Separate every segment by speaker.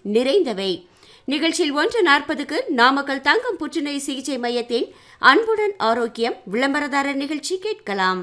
Speaker 1: நிறைந்தவை நிகழ்ச்சியில் ஒன்று நாற்பதுக்கு நாமக்கல் தங்கம் புற்றுநோய் சிகிச்சை மையத்தின் அன்புடன் ஆரோக்கியம் விளம்பரதாரர் நிகழ்ச்சி கேட்கலாம்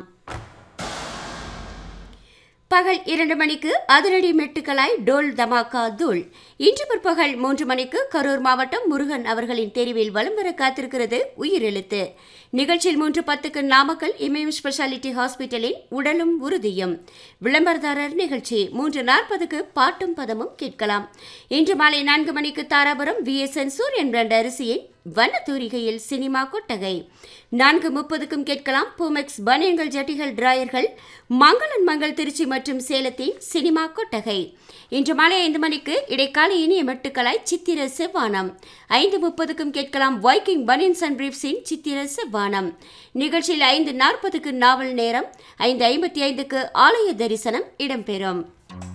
Speaker 1: பகல் இரண்டு மணிக்கு அதிரடி மெட்டுக்களாய் டோல் தமாக்கா தூள் இன்று பிற்பகல் மூன்று மணிக்கு கரூர் மாவட்டம் முருகன் அவர்களின் தெரிவில் வலம் வர காத்திருக்கிறது உயிரெழுத்து நிகழ்ச்சியில் மூன்று பத்துக்கு நாமக்கல் இமயம் ஸ்பெஷாலிட்டி ஹாஸ்பிட்டலின் உடலும் உறுதியும் விளம்பரதாரர் நிகழ்ச்சி மூன்று நாற்பதுக்கு பாட்டும் பதமும் கேட்கலாம் இன்று மாலை நான்கு மணிக்கு தாராபுரம் விஎஸ்என் சூரியன் பிராண்ட் அரிசியின் வனத்தூரிகையில் சினிமா கொட்டகை நான்கு முப்பதுக்கும் கேட்கலாம் பூமெக்ஸ் பனியன்கள் ஜட்டிகள் டிராயர்கள் மங்களன் மங்கள் திருச்சி மற்றும் சேலத்தின் சினிமா கொட்டகை இன்று மாலை ஐந்து மணிக்கு இடைக்கால இனிய மெட்டுக்களாய் சித்திர செவ்வானம் ஐந்து முப்பதுக்கும் கேட்கலாம் வைக்கிங் பனியன்ஸ் அண்ட் பிரீப்ஸின் சித்திர செவ்வானம் நிகழ்ச்சியில் ஐந்து நாற்பதுக்கு நாவல் நேரம் ஐந்து ஐம்பத்தி ஐந்துக்கு ஆலய தரிசனம் இடம்பெறும்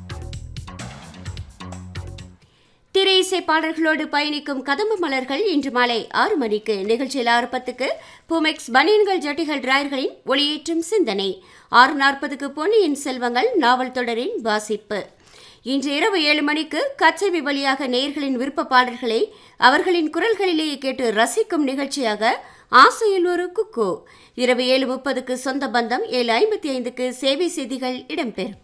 Speaker 1: திரை இசை பாடல்களோடு பயணிக்கும் கதம்பு மலர்கள் இன்று மாலை ஆறு மணிக்கு நிகழ்ச்சியில் ஆறு பத்துக்கு பூமெக்ஸ் பனியன்கள் ஜட்டிகள் டிராயர்களின் ஒளியேற்றும் சிந்தனை ஆறு நாற்பதுக்கு பொன்னியின் செல்வங்கள் நாவல் தொடரின் வாசிப்பு இன்று இரவு ஏழு மணிக்கு கச்சேவி வழியாக நேயர்களின் விருப்ப பாடல்களை அவர்களின் குரல்களிலேயே கேட்டு ரசிக்கும் நிகழ்ச்சியாக ஆசையில் ஒரு குக்கு இரவு ஏழு முப்பதுக்கு சொந்த பந்தம் ஏழு ஐம்பத்தி ஐந்துக்கு சேவை செய்திகள் இடம்பெறும்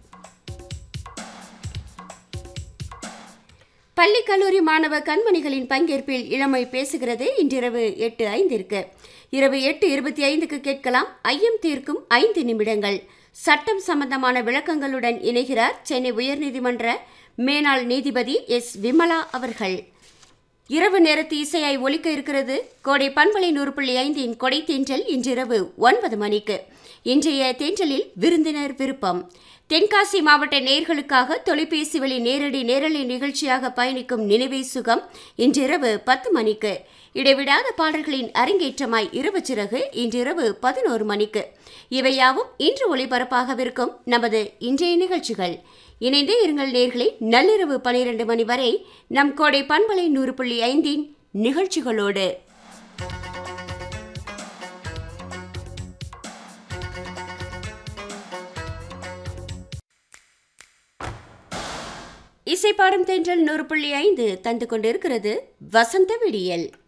Speaker 1: பள்ளி கல்லூரி மாணவ கண்மணிகளின் பங்கேற்பில் இளமை பேசுகிறது இன்றிரவு எட்டு ஐந்திற்கு இரவு எட்டு இருபத்தி ஐந்துக்கு கேட்கலாம் ஐயம் தீர்க்கும் ஐந்து நிமிடங்கள் சட்டம் சம்பந்தமான விளக்கங்களுடன் இணைகிறார் சென்னை உயர்நீதிமன்ற மேனாள் நீதிபதி எஸ் விமலா அவர்கள் இரவு நேரத்து இசையாய் ஒலிக்க இருக்கிறது கோடை பண்பலை நூறு புள்ளி ஐந்தின் கொடை தேன்றல் இன்றிரவு ஒன்பது மணிக்கு இன்றைய தேன்றலில் விருந்தினர் விருப்பம் தென்காசி மாவட்ட நேர்களுக்காக தொலைபேசி வழி நேரடி நேரலை நிகழ்ச்சியாக பயணிக்கும் நினைவே சுகம் இன்றிரவு பத்து மணிக்கு இடைவிடாத பாடல்களின் அரங்கேற்றமாய் இரவு சிறகு இன்றிரவு பதினோரு மணிக்கு இவையாவும் இன்று ஒளிபரப்பாகவிருக்கும் நமது இன்றைய நிகழ்ச்சிகள் இணைந்தே இருங்கள் நேர்களை நள்ளிரவு பனிரெண்டு மணி வரை நம் கோடை பண்பலை நூறு புள்ளி ஐந்தின் நிகழ்ச்சிகளோடு இசைப்பாடும் தென்றல் நூறு புள்ளி ஐந்து தந்து கொண்டிருக்கிறது வசந்த விடியல்